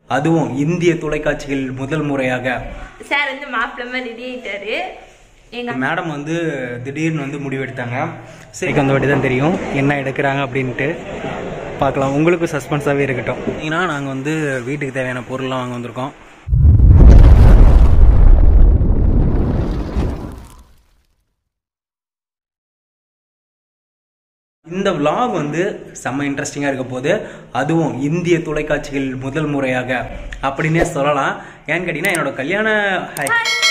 அதுவும் இந்திய தொலைக்காட்சிகளில் முதல் முறையாக சார் வந்து மாப்பிள்ள மாதிரி ரெடி ஆயிட்டாரு எங்க மேடம் வந்து திடீர்னு வந்து முடிவெடுத்தாங்க சரி அந்த வாட்டி தான் தெரியும் என்ன எடுக்கிறாங்க அப்படின்ட்டு பார்க்கலாம் உங்களுக்கும் சஸ்பென்ஸாகவே இருக்கட்டும் ஏன்னா நாங்கள் வந்து வீட்டுக்கு தேவையான பொருள்லாம் வாங்க வந்திருக்கோம் இந்த vlog வந்து செம்ம இன்ட்ரெஸ்டிங்காக இருக்க போது அதுவும் இந்திய தொலைக்காட்சிகளில் முதல் முறையாக அப்படின்னே சொல்லலாம் ஏன்னு கேட்டிங்கன்னா என்னோட கல்யாண hi.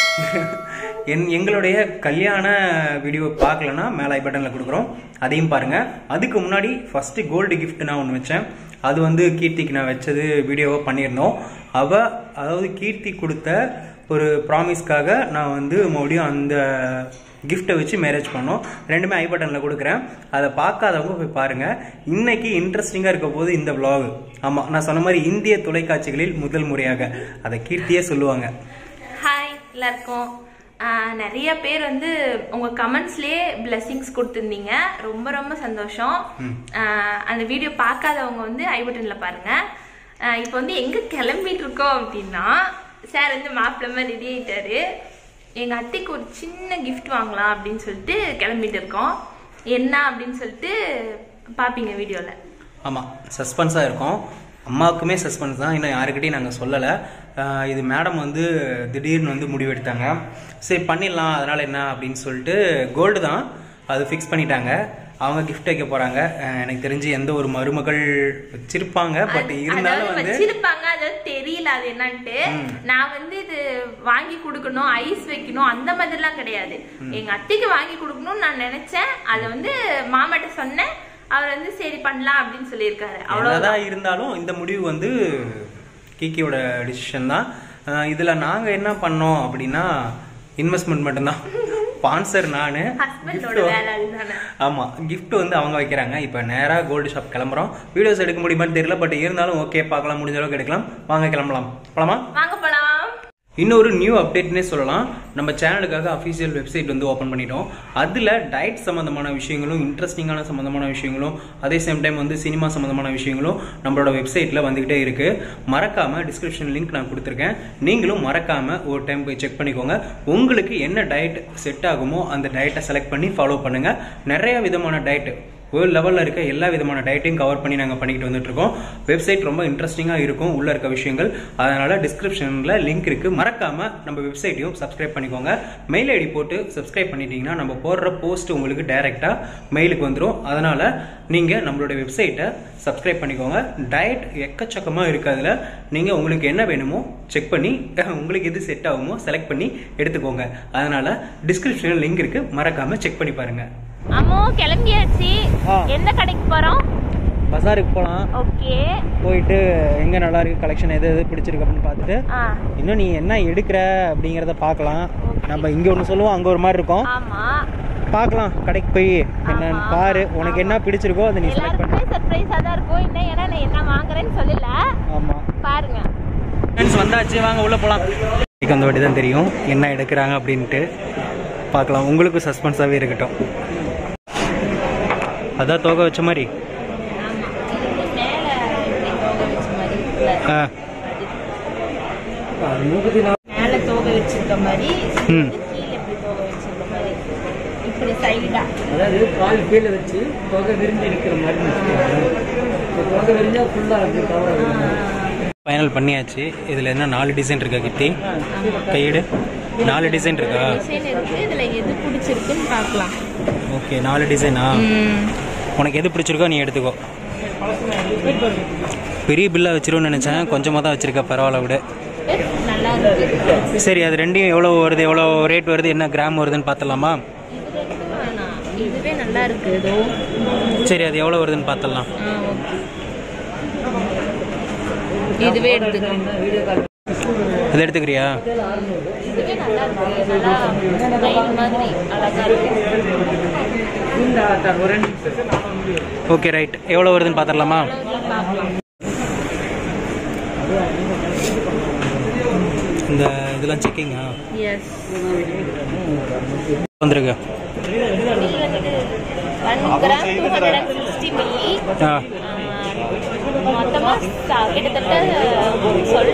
என் எங்களுடைய கல்யாண வீடியோ பார்க்கலன்னா மேலே ஐ பட்டனில் கொடுக்குறோம் அதையும் பாருங்கள் அதுக்கு முன்னாடி ஃபஸ்ட்டு கோல்டு gift நான் ஒன்று வச்சேன் அது வந்து கீர்த்திக்கு நான் வச்சது வீடியோவை பண்ணியிருந்தோம் அவள் அதாவது கீர்த்தி கொடுத்த ஒரு ப்ராமிஸ்க்காக நான் வந்து மறுபடியும் அந்த கிஃப்ட்டை வச்சு மேரேஜ் பண்ணோம் ரெண்டுமே ஐ பட்டனில் கொடுக்குறேன் அதை பார்க்காதவங்க போய் பாருங்கள் இன்னைக்கு இன்ட்ரெஸ்டிங்காக இருக்க போது இந்த vlog ஆமாம் நான் சொன்ன மாதிரி இந்திய தொலைக்காட்சிகளில் முதல் முறையாக அதை கீர்த்தியே சொல்லுவாங்க ஹாய் எல்லாருக்கும் ஆஹ், நிறைய பேர் வந்து உங்க கமெண்ட்ஸ்லயே பிளெஸிங்ஸ் கொடுத்துருந்தீங்க ரொம்ப ரொம்ப சந்தோஷம் ஆஹ், அந்த வீடியோ பார்க்காதவங்க வந்து ஐ பட்டன்ல பாருங்க ஆஹ், இப்போ வந்து எங்க கிளம்பிட்டு இருக்கோம் அப்படின்னா சார் வந்து மாப்பிள்ள மாதிரி ரெடி ஆயிட்டாரு எங்க அத்தைக்கு ஒரு சின்ன gift வாங்கலாம் அப்படின்னு சொல்லிட்டு கிளம்பிட்டு இருக்கோம் என்ன அப்படின்னு சொல்லிட்டு பாப்பீங்க வீடியோல ஆமாம் சஸ்பென்ஸாக இருக்கும் அம்மாவுக்குமே சஸ்பென்ஸ் தான் இன்னும் யாருக்கிட்டையும் நாங்கள் சொல்லலை ஆஹ் இது மேடம் வந்து திடீர்னு வந்து முடிவெடுத்தாங்க சரி பண்ணிடலாம் அதனால் என்ன அப்படின்னு சொல்லிட்டு கோல்டு தான் அது ஃபிக்ஸ் பண்ணிட்டாங்க அவங்க gift வைக்க போகிறாங்க எனக்கு தெரிஞ்சு எந்த ஒரு மருமகள் வச்சிருப்பாங்க பட் இருந்தாலும் அதாவது வந்து வச்சிருப்பாங்க அதாவது தெரியல அது என்னன்ட்டு நான் வந்து இது வாங்கி கொடுக்கணும் ஐஸ் வைக்கணும் அந்த மாதிரிலாம் கிடையாது எங்க அத்தைக்கு வாங்கி கொடுக்கணும்னு நான் நினைச்சேன் அதை வந்து மாமாட்ட சொன்னேன் அவர் வந்து சரி பண்ணலாம் அப்படின்னு சொல்லியிருக்காரு அவ்வளவுதான் என்னதான் இருந்தாலும் இந்த முடிவு வந்து கிக்கியோட டிசிஷன் தான் அஹ் இதுல நாங்க என்ன பண்ணோம் அப்படின்னா இன்வெஸ்ட்மெண்ட் மட்டும்தான் ஸ்பான்சர் நானு ஹஸ்பண்டோட வேலை அதுதானே ஆமா gift வந்து அவங்க வைக்கிறாங்க இப்போ நேரா கோல்டு ஷாப் கிளம்புறோம் வீடியோஸ் எடுக்க முடியுமான்னு தெரியல பட் இருந்தாலும் ஓகே பார்க்கலாம் முடிஞ்ச அளவுக்கு எடுக்கலாம் வாங்க கிளம்பலாம் போலாமா வாங்க போலாம் இன்னொரு நியூ அப்டேட்னே சொல்லலாம் நம்ம சேனலுக்காக அஃபிஷியல் வெப்சைட் வந்து ஓப்பன் பண்ணிட்டோம் அதில் டயட் சம்மந்தமான விஷயங்களும் இன்ட்ரெஸ்டிங்கான சம்மந்தமான விஷயங்களும் அதே சேம் டைம் வந்து சினிமா சம்மந்தமான விஷயங்களும் நம்மளோட வெப்சைட்டில் வந்துக்கிட்டே இருக்கு மறக்காம டிஸ்கிரிப்ஷன் லிங்க் நான் கொடுத்துருக்கேன் நீங்களும் மறக்காம ஒரு டைம் போய் செக் பண்ணிக்கோங்க உங்களுக்கு என்ன டயட் செட் ஆகுமோ அந்த டயட்டை செலக்ட் பண்ணி ஃபாலோ பண்ணுங்க நிறைய விதமான டயட் வேர்ல்ட் லெவலில் இருக்க எல்லா விதமான டயட்டையும் கவர் பண்ணி நாங்கள் பண்ணிக்கிட்டு வந்துட்டு இருக்கோம் வெப்சைட் ரொம்ப இன்ட்ரெஸ்டிங்காக இருக்கும் உள்ள இருக்க விஷயங்கள் அதனால டிஸ்கிரிப்ஷனில் லிங்க் இருக்கு மறக்காம நம்ம வெப்சைட்டையும் சப்ஸ்கிரைப் பண்ணிக்கோங்க மெயில் ஐடி போட்டு சப்ஸ்கிரைப் பண்ணிட்டீங்கன்னா நம்ம போடுற போஸ்ட் உங்களுக்கு டைரக்டா மெயிலுக்கு வந்துடும் அதனால நீங்க நம்மளுடைய வெப்சைட்டை சப்ஸ்கிரைப் பண்ணிக்கோங்க டயட் எக்கச்சக்கமாக இருக்கு அதில் நீங்கள் உங்களுக்கு என்ன வேணுமோ செக் பண்ணி உங்களுக்கு எது செட் ஆகுமோ செலக்ட் பண்ணி எடுத்துக்கோங்க அதனால டிஸ்கிரிப்ஷனில் லிங்க் இருக்கு மறக்காம செக் பண்ணி பாருங்க அம்மோ கிளம்பியாச்சு ஆ. எந்த கடைக்கு போறோம் பசாருக்கு போகலாம் ஓகே போயிட்டு எங்கே நல்லா இருக்கு கலெக்ஷன் எது எது பிடிச்சிருக்கு அப்படின்னு பார்த்துட்டு இன்னும் நீ என்ன எடுக்கிற அப்படிங்கிறத பார்க்கலாம் நம்ம இங்கே ஒன்று சொல்லுவோம் அங்கே ஒரு மாதிரி இருக்கும் ஆமா பார்க்கலாம் கடைக்கு போய் என்னன்னு ஆமா. பாரு உனக்கு என்ன பிடிச்சிருக்கோ அதை நீ செலக்ட் பண்ணு எல்லாருக்குமே சர்ப்ரைஸா தான் இருக்கும் இன்னும் ஏன்னா நான் என்ன வாங்குறேன்னு சொல்லல ஆமாம் பாருங்க ஃப்ரெண்ட்ஸ் வந்தாச்சு வாங்க உள்ளே போகலாம் இன்னைக்கு அந்த வாட்டி தான் தெரியும் என்ன எடுக்கிறாங்க அப்படின்ட்டு பார்க்கலாம் உங்களுக்கும் சஸ்பென்ஸாகவே இருக்கட்டும் அதான் தோகை வச்ச மாதிரி ஆமா இது வந்து மேல இப்படி தோகை வச்ச மாதிரி இருக்குல்ல. ஆ மேல தோகை வச்சிருக்க மாதிரி ம். கீழே இப்படி தோகை வச்சிருக்க மாதிரி இப்படி சைடா அதாவது கால் கீழே வச்சு தொகை விரிஞ்சு இருக்கிற மாதிரி வச்சுக்கோங்க. இப்போ தொகை விரிஞ்சா ஃபுல்லாக அப்படி கவர் ஃபைனல் பண்ணியாச்சு இதில் என்ன நாலு டிசைன் இருக்கா கிட்டி கையீடு நாலு டிசைன் இருக்கா டிசைன் இருக்கு இதுல எது பிடிச்சிருக்குன்னு பார்க்கலாம் ஓகே நாலு டிசைனா உனக்கு எது பிடிச்சிருக்கோ நீ எடுத்துக்கோ பெரிய பில்லாக வச்சிருவோன்னு நினச்சேன் கொஞ்சமாக தான் வச்சிருக்க பரவாயில்ல விட நல்லா இருக்கு சரி அது ரெண்டையும் எவ்வளோ வருது எவ்வளோ ரேட் வருது என்ன கிராம் வருதுன்னு பார்த்துடலாமா இது ரெண்டும் வேணாம் இதுவே நல்லா இருக்கு ஏதோ சரி அது எவ்வளோ வருதுன்னு பார்த்துடலாம் ஆ ஓகே இதுவே எடுத்துக்கோங்க அது எடுத்துக்கிறியா இதுவே நல்லா இருக்கு நல்லா லைன் மாதிரி அழகா இருக்கு ஓகே ரைட் எவ்வளோ வருதுன்னு பார்த்துடலாமா பார்க்கலாம் இந்த இதெல்லாம் செக்கிங்கா எஸ் வந்துருக்கு one gram two hundred and sixty milli ஆ மொத்தமாக கிட்டத்தட்ட சொல்ல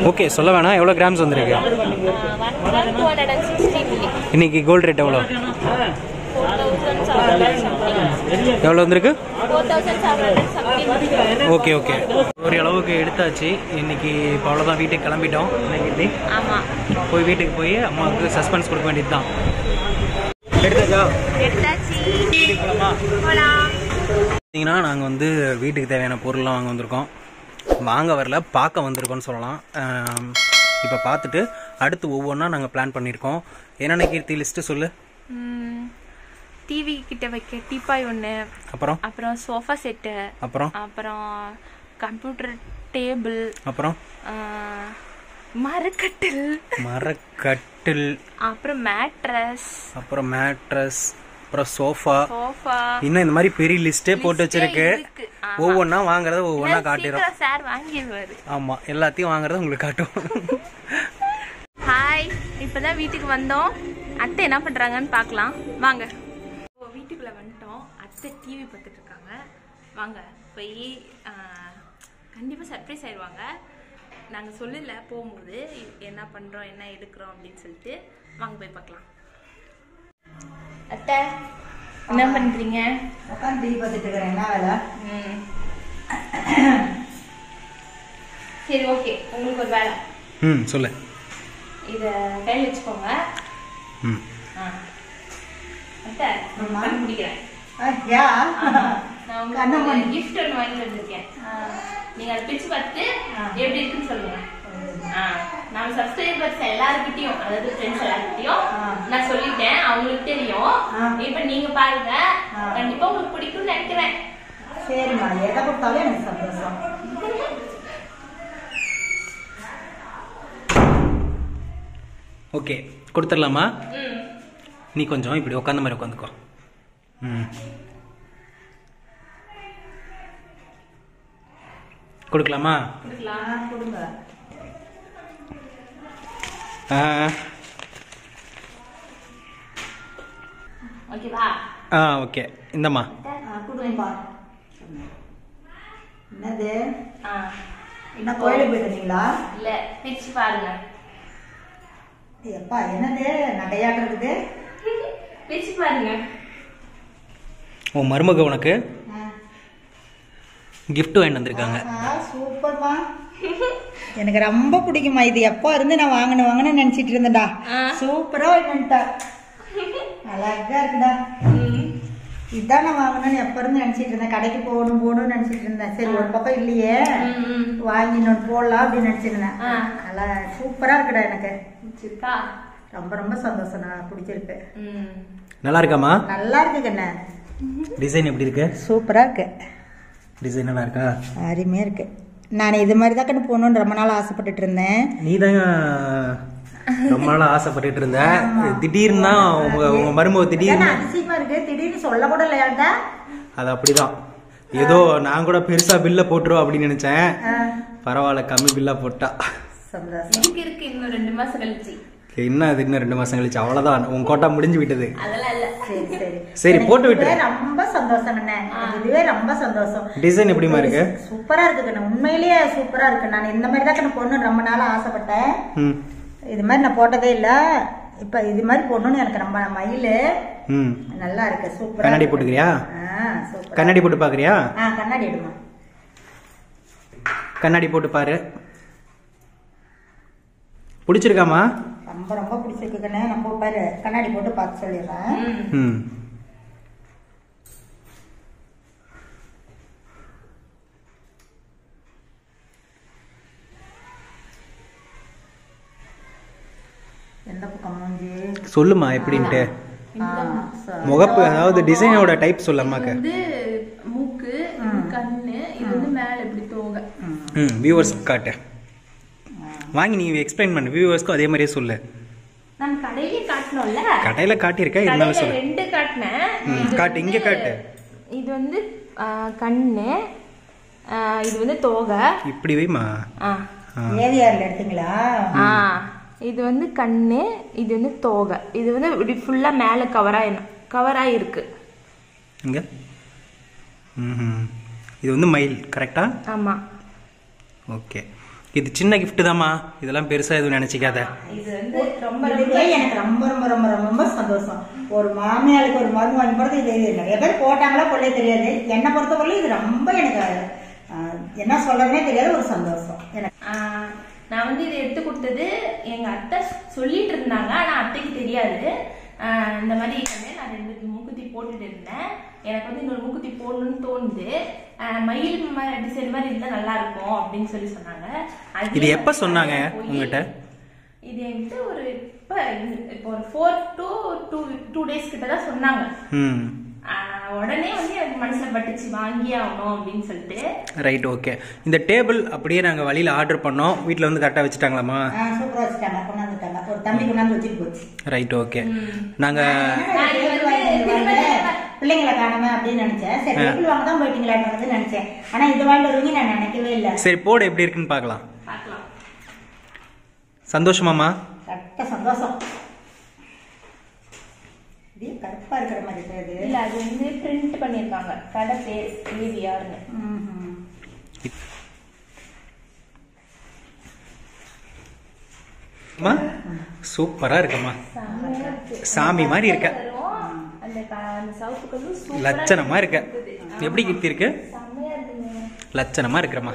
ஓகே சொல்ல வேணாம் எவ்வளோ கிராம்ஸ் வந்திருக்கு one gram two hundred and sixty milli இன்னைக்கு கோல்டு ரேட் எவ்வளோ four thousand seven hundred something எவ்வளோ வந்திருக்கு four thousand seven hundred something okay okay ஒரு அளவுக்கு எடுத்தாச்சு இன்னைக்கு இப்போ அவ்வளோதான் வீட்டுக்கு கிளம்பிட்டோம் இன்னைக்கு ஆமா போய் வீட்டுக்கு போய் அம்மாவுக்கு சஸ்பென்ஸ் கொடுக்க வேண்டியது தான் எடுத்தாச்சா எடுத்தாச்சு வீட்டுக்கு போகலாமா போலாம் பார்த்தீங்கன்னா நாங்கள் வந்து வீட்டுக்கு தேவையான பொருள்லாம் வாங்க வந்திருக்கோம் வாங்க வரல பார்க்க வந்திருக்கோம்னு சொல்லலாம் இப்போ பார்த்துட்டு அடுத்து ஒவ்வொன்றா நாங்கள் பிளான் பண்ணியிருக்கோம் என்னென்ன கீர்த்தி லிஸ்ட்டு சொல்லு டிவி கிட்ட வைக்க டீப்பாய் ஒன்று அப்புறம் அப்புறம் சோஃபா செட்டு அப்புறம் அப்புறம் கம்ப்யூட்டர் டேபிள் அப்புறம் மரக்கட்டில் மரக்கட்டில் அப்புறம் மேட்ரஸ் அப்புறம் மேட்ரஸ் அப்புறம் சோஃபா சோஃபா இன்னும் இந்த மாதிரி பெரிய லிஸ்ட்டே போட்டு வச்சிருக்கு இருக்கு. ஆமா. ஒவ்வொன்றா வாங்குறத ஒவ்வொன்றா காட்டிடும் சீக்கிரம் சார் வாங்கிடுவாரு ஆமாம் எல்லாத்தையும் வாங்குறத உங்களுக்கு காட்டும் ஹாய் இப்பதான் வீட்டுக்கு வந்தோம் அத்தை என்ன பண்றாங்கன்னு பார்க்கலாம் வாங்க இப்போ வீட்டுக்குள்ள வந்துட்டோம் அத்தை டிவி பார்த்துட்டு இருக்காங்க வாங்க போய் கண்டிப்பா சர்ப்ரைஸ் ஆயிடுவாங்க நாங்க சொல்லல போகும்போது என்ன பண்றோம் என்ன எடுக்கிறோம் அப்படின்னு சொல்லிட்டு வாங்க போய் பார்க்கலாம் அத்தை என்ன பண்றீங்க உட்காந்து டிவி பார்த்துட்டு இருக்கிறேன் என்ன வேலை ம். சரி ஓகே உங்களுக்கு ஒரு வேலை ம் சொல்லு இதை கையில் வச்சுக்கோங்க ம் ஆ. அத்தை, ஆமா. கண்ணு பிடிக்கிறேன். யா நான் கண்ணை உங்களுக்கு மூடி. gift ஒண்ணு வாங்கிட்டு வந்திருக்கேன். நீங்க அதை பிரிச்சு பார்த்துட்டு எப்படி இருக்குன்னு சொல்லுங்க. ஆ. நம்ம subscribers எல்லார்கிட்டயும், அதாவது friends எல்லார்கிட்டயும் ஆ. நான் சொல்லிட்டேன். அவங்களுக்கு தெரியும். ஆ. இப்ப நீங்க பாருங்க. ஆ. கண்டிப்பா உங்களுக்கு பிடிக்கும்னு நினைக்கிறேன். சரிம்மா எதை கொடுத்தாலும் எனக்கு சந்தோஷம் ஓகே கொடுத்துடலாமா ம். நீ கொஞ்சம் இப்படி உட்காந்த மாதிரி உட்காந்துக்கோ ம் கொடுக்கலாமா கொடுக்கலாம். ஆ, கொடுங்க ஆ ஓகேவா? ஆ ஓகே இந்தம்மா ஆ, கொடுங்கப்பா என்னது ஆ. என்ன கோயிலுக்கு போயிருந்தீங்களா இல்ல, பிரிச்சு பாருங்க எப்பா என்னது நகையாட்டம் இருக்குது பிரிச்சு பாருங்க உன் மருமக உனக்கு ஆ. gift வாங்கிட்டு வந்திருக்காங்க ஆஹா, சூப்பர்மா எனக்கு ரொம்ப பிடிக்குமா இது எப்போ இருந்து நான் வாங்கணும் வாங்கணும்னு நினைச்சிட்டு இருந்தேன்டா ஆ. சூப்பரா வாங்கிட்டா அழகா இருக்குடா ம். இதான் நான் வாங்கணும்னு எப்ப இருந்து நினைச்சிட்டு இருந்தேன் கடைக்கு போகணும் போகணும்னு நினைச்சிட்டு இருந்தேன் சரி ஒரு பக்கம் இல்லையே ம், ம். வாங்கி இன்னொன்று போடலாம் அப்படின்னு நினைச்சிருந்தேன் ஆ. நல்லா சூப்பரா இருக்குடா எனக்கு பிடிச்சிருக்கா? ரொம்ப ரொம்ப சந்தோஷம் நான் பிடிச்சிருக்கு ம். நல்லா இருக்காமா நல்லா இருக்கு கண்ணே டிசைன் எப்படி இருக்கு சூப்பரா இருக்கு டிசைன் நல்லா இருக்கா அருமையா இருக்கு நான் இது மாதிரி தான் கண்ணு போகணும்னு ரொம்ப நாள் ஆசைப்பட்டுட்டு இருந்தேன் நீ தான் ரொம்ப நாளா ஆசைப்பட்டுட்டு இருந்த திடீர்னு தான் உங்க உங்க மருமக ஏன்னா திடீர்னு அதிசயமா இருக்கு திடீர்னு சொல்ல கூட இல்லையாடா அது அப்படிதான் ஏதோ நான் கூட பெருசா பில்ல போட்டுரும் அப்படின்னு நினைச்சேன் பரவாயில்ல கம்மி பில்லா போட்டா சந்தோஷம் இருக்கு இருக்கு இன்னும் ரெண்டு மாசம் கழிச்சு என்ன அது இன்னும் ரெண்டு மாசம் கழிச்சு அவ்வளவுதான் உன் கோட்டா முடிஞ்சு விட்டது அதெல்லாம் இல்ல சரி சரி சரி, எனக்கு போட்டு விட்டுரு. இதுவே ரொம்ப சந்தோஷம் அண்ணே எனக்கு இதுவே ரொம்ப சந்தோஷம் டிசைன் எப்படிமா இருக்கு சூப்பரா இருக்கு கண்ணு உண்மையிலேயே சூப்பரா இருக்கு நான் இந்த மாதிரி தான் கண்ணு பொண்ணு ரொம்ப நாள் ஆசைப்பட்டேன் ம் இது மாதிரி நான் போட்டதே இல்ல இப்ப இது மாதிரி பொண்ணுன்னு எனக்கு ரொம்ப மயில் ம் நல்லா இருக்கு சூப்பரா கண்ணாடி இருக்கு. போட்டுக்கிறியா ஆ சூப்பரா கண்ணாடி போட்டு பாக்குறியா ஆ கண்ணாடி எடுமா கண்ணாடி போட்டு பாரு பிடிச்சிருக்காமா ரொம்ப ரொம்ப பிடிச்சிருக்கு கண்ணு நான் போ பாரு கண்ணாடி போட்டு பார்த்து சொல்லிடுறேன் ம். ம் எந்த பக்கம் மூஞ்சி சொல்லுமா எப்படின்ட்டு ஆ, ச- முகப்பு அதாவது டிசைனோட டைப் சொல்லு இது அம்மாக்கு வந்து மூக்கு இது கண்ணு இது வந்து மேல இப்படி தோகை ம். ம் வியூவர்ஸ் காட்டு வாங்கி நீ எக்ஸ்பிளைன் பண்ணு வியூவர்ஸ்க்கும் அதே மாதிரியே சொல்லு நம்ம கடையிலே காட்டணும்ல கடையில காட்டியிருக்க இருந்தாலும் கடையில சொல்லு ரெண்டு காட்டினேன் ம், இது காட்டு, இங்க வந்து- காட்டு. இது வந்து ஆ, கண்ணு ஆ, இது வந்து தோகை இப்படி வைமா ஆ ஏவிஆர்ல எடுத்தீங்களா ஆ இது வந்து கண்ணு இது வந்து தோகை இது வந்து இப்படி ஃபுல்லா மேல கவராக கவராக இருக்கு இங்க ம் இது வந்து மயில் கரெக்டா ஆமா ஓகே இது சின்ன gift தாம்மா இதெல்லாம் பெருசா எதுவும் நினைச்சிக்காத இது வந்து ரொம்ப இதுவே எனக்கு ரொம்ப ரொம்ப ரொம்ப ரொம்ப ரொம்ப சந்தோஷம் ஒரு மாமியாருக்கு ஒரு மருமகன் வாங்கி போறது இது இது நிறைய பேர் போட்டாங்களா கொள்ளே தெரியாது என்னை பொறுத்தவரையிலும் இது ரொம்ப எனக்கு ஆஹ், என்ன சொல்றதுனே தெரியாத ஒரு சந்தோஷம் எனக்கு ஆஹ் நான் வந்து இதை எடுத்து கொடுத்தது எங்க அத்தை சொல்லிட்டு இருந்தாங்க ஆனா அத்தைக்கு தெரியாது ஆஹ் இந்த மாதிரி வந்து நான் ரெண்டு மூக்குத்தி போட்டுட்டு இருந்தேன் எனக்கு வந்து இன்னொரு மூக்குத்தி போடணும்னு தோணுது ஆஹ் மயில் டிசைன் மாதிரி இருந்தா நல்லா இருக்கும் அப்படின்னு சொல்லி சொன்னாங்க அதுலயே இது எப்ப வந்து சொன்னாங்க போய் உங்ககிட்ட? இது என்கிட்ட ஒரு இப்ப இப்போ ஒரு four to two two days கிட்ட தான் சொன்னாங்க ம் ஆஹ் உடனே வந்து எனக்கு மனசுல பட்டுச்சு வாங்கியே ஆகணும் அப்படின்னு சொல்லிட்டு ரைட் ஓகே இந்த டேபிள் அப்படியே நாங்கள் வழியில் ஆர்டர் பண்ணோம் வீட்டில் வந்து கரெக்டாக வச்சுட்டாங்களாம்மா சூப்பரா வச்சுட்டாங்க கொண்டாந்துட்டாங்க ஒரு தம்பி கொண்டாந்து வச்சுட்டு போச்சு ரைட் ஓகே நாங்கள் என்னடா இது டேபிள் வாங்கிட்டு வரீங்க? பிள்ளைங்களை காணுமே அப்படின்னு நினைச்சேன் சரி டேபிள் வாங்க தான் போயிட்டீங்களான்னு நினைச்சேன் ஆனா இது வாங்கிட்டு வருவீங்க நான் நினைக்கவே இல்லை சரி போர்டு எப்படி இருக்குன்னு பார்க்கலாம் பார்க்கலாம் சந்தோஷமாம்மா கரெக்டா சந்தோஷம் இது கருப்பா இருக்கிற மாதிரி தெரியுது இல்ல அது வந்து பிரிண்ட் பண்ணிருக்காங்க கடை பேர் ஏவிஆர்னு ம்ஹும். அம்மா சூப்பராக இருக்கம்மா சாமி மாதிரி இருக்க அந்த க- அந்த சவுப்பு கலர் சூப்பரா லட்சணமாக இருக்க எப்படி கீர்த்தி இருக்கு செம்மையா இருக்குங்க லட்சணமாக இருக்கிறம்மா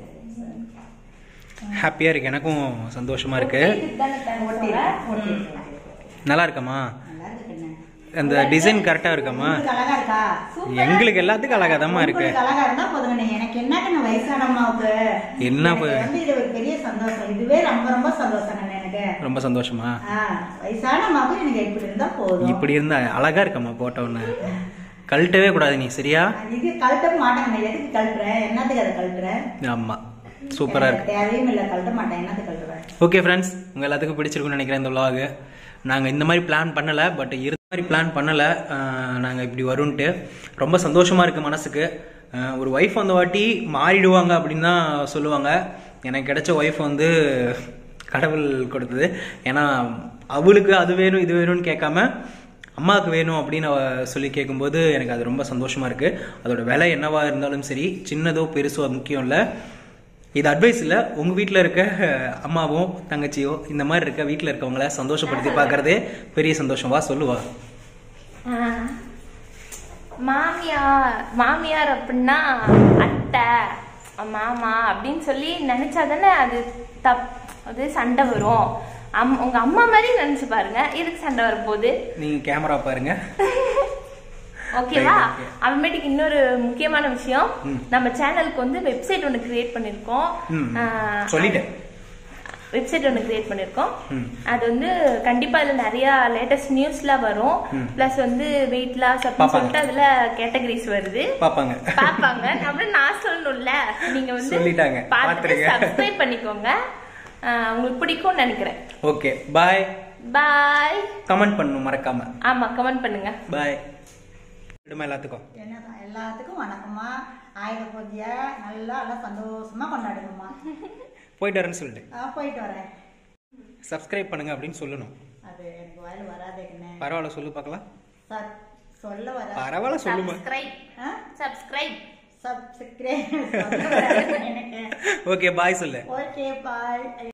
ஹாப்பியாக இருக்கு எனக்கும் சந்தோஷமா இருக்கு இதுதானே ஒட்டி தேவை இருக்கு, ஒட்டி இருக்கு. நல்லா இருக்கம்மா நல்லா இருக்கு கண்ணு. அந்த டிசைன் கரெக்டாக இருக்கம்மா உங்களுக்கு அழகா இருக்கா எங்களுக்கு எல்லாத்துக்கும் அழகாதாம்மா இருக்கு உங்களுக்கு அழகா இருந்தா போதுங்க எனக்கு என்ன கண்ணு வயசான அம்மாவுக்கு என்ன எனக்கு ப- வந்து இது ஒரு பெரிய சந்தோஷம் இதுவே ரொம்ப ரொம்ப சந்தோஷம் கண்ணு எனக்கு ரொம்ப சந்தோஷமா ஆ, வயசான அம்மாவுக்கு எனக்கு இப்படி இருந்தா போதும் இப்படி இருந்தா அழகா இருக்கம்மா போட்ட உடனே கழட்டவே கூடாது நீ சரியா இது கழட்ட மாட்டேங்க எதுக்கு கழட்டுறேன் என்னத்துக்கு அதை கழட்டுறேன் ஆமா சூப்பரா இருக்கு எனக்கு தேவையும் இல்லை கழட்ட மாட்டேன் என்னத்துக்கு கழட்டுறேன் ஓகே ஃப்ரெண்ட்ஸ் உங்கள் எல்லாத்துக்கும் பிடிச்சிருக்கும்னு நினைக்கிறேன் இந்த vlog நாங்கள் இந்த மாதிரி பிளான் பண்ணலை பட் இருந்த மாதிரி பிளான் பண்ணலை நாங்கள் இப்படி வரும்ன்ட்டு ரொம்ப சந்தோஷமாக இருக்குது மனசுக்கு ஆஹ் ஒரு ஒய்ஃப் அந்த வாட்டி மாறிடுவாங்க அப்படின்னு தான் சொல்லுவாங்க எனக்கு கிடைச்ச ஒய்ஃப் வந்து கடவுள் கொடுத்தது ஏன்னா அவளுக்கு அது வேணும் இது வேணும்னு கேட்காம அம்மாவுக்கு வேணும் அப்படின்னு அவ சொல்லி கேட்கும்போது எனக்கு அது ரொம்ப சந்தோஷமாக இருக்குது அதோட விலை என்னவா இருந்தாலும் சரி சின்னதோ பெருசோ அது முக்கியம் இல்லை இது அட்வைஸ் இல்லை உங்கள் வீட்டில் இருக்க அஹ், அம்மாவோ தங்கச்சியோ இந்த மாதிரி இருக்க வீட்டில் இருக்கவங்கள சந்தோஷப்படுத்தி பார்க்கறதே பெரிய சந்தோஷம் வா சொல்லுவா ஆஹ் மாமியார் மாமியார் அப்படின்னா அத்தை மாமா அப்படின்னு சொல்லி நினைச்சா தானே அது தப் அது சண்டை வரும் அம் உங்க அம்மா மாதிரி நினைச்சு பாருங்க எதுக்கு சண்டை வரப்போகுது நீங்கள் கேமரா பாருங்க ஓகேவா Right, okay. அப்புறமேட்டுக்கு இன்னொரு முக்கியமான விஷயம் நம்ம சேனலுக்கு வந்து வெப்சைட் ஒன்று கிரியேட் பண்ணிருக்கோம் ம் சொல்லிட்டேன் வெப்சைட் ஒன்று கிரியேட் பண்ணிருக்கோம் ம். அது வந்து கண்டிப்பா அதுல நிறைய லேட்டஸ்ட் நியூஸ்லாம் வரும் பிளஸ் வந்து வெயிட் லாஸ் அப்படின்னு பாப்பாங்க. சொல்லிட்டு அதுல கேட்டகரிஸ் வருது பார்ப்பாங்க பாப்பாங்க அப்புறம் நான் சொல்லணும்ல நீங்க வந்து சொல்லிட்டாங்க. பார்த்துட்டு பார்த்துருங்க. சப்ஸ்கிரைப் பண்ணிக்கோங்க ஆஹ் உங்களுக்கு பிடிக்கும்னு நினைக்கிறேன் ஓகே பாய் பாய் கமெண்ட் பண்ணணும் மறக்காம ஆமா கமெண்ட் பண்ணுங்க பாய் விடுமா எல்லாத்துக்கும் என்னதான் எல்லாத்துக்கும் வணக்கம்மா ஆயுத பூஜையை நல்லா எல்லாம் சந்தோஷமா கொண்டாடுங்கம்மா போயிட்டு வரேன்னு சொல்லிட்டு ஆ, போயிட்டு வரேன் சப்ஸ்கிரைப் பண்ணுங்க அப்படின்னு சொல்லணும் அது எனக்கு வாயில் வராதேங்கண்ணே பரவாயில்ல சொல்லு பார்க்கலாம் ச- சொல்ல வர பரவாயில்ல சொல்லுமா சப்ஸ்கிரைப் சப்ஸ்கிரைப் சப்ஸ்கிரைப் சொல்ல வராது எனக்கு ஓகே பாய் சொல்லு ஓகே பாய்